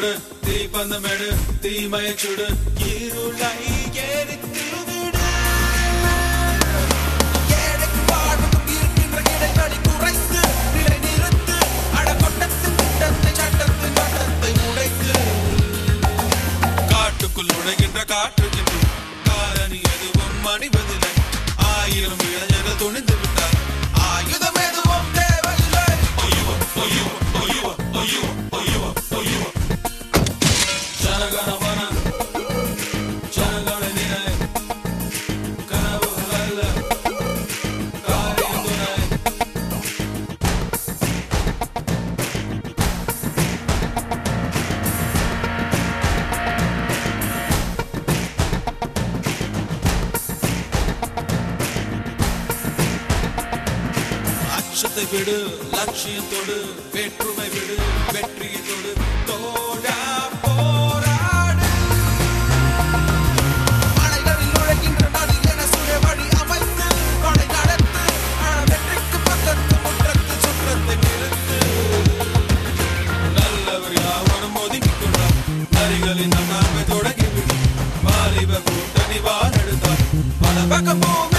தொடு தீப்பந்தமெடு தீமைய சுடு இருளை எரித்து விடு ஏழைக்கு வாழ்வுக்கும் இருக்கின்ற இடைவெளி குறைத்து நிலை நிறுத்து அடக்கொட்டத்தின் திட்டத்தை சட்டத்தின் வட்டத்தை உடைத்து காட்டுக்குள் நுழைகின்ற காற்றுக்கிட்டு காரணி எதுவும் அணிவதில்லை ஆயிரம் இளைஞர்கள் துணிந்து விட்டார் ஆயுதம் எதுவும் தேவையில்லை ஒய்யுவ, ஒய்யுவ, ஒய்யுவ, ஒய்யுவ, ஒய்யுவ, ஒய்யுவ. ஜனகணமன, ஜனகண நினை, கனவுகள் அல்ல, காரியம் துணை. அச்சத்தை விடு லட்சியத்தோடு வேற்றுமை விடு வெற்றியை தொடு தோழா போராடு மலைகளில் நுழைகின்ற நதி என சுய வழி அமைத்து கொடை நடத்து ஆழ வெற்றிக்கு பக்கத்து முற்றத்து சுற்றத்தை நிறுத்து நல்லவர் யாவரும் ஒதுக்கிக் கொண்டார் நரிகளின் நம் நாமை தொடங்கிவிடும் வாலிப கூட்டணி வாரெடுத்தார் பல பக்கம் போகும்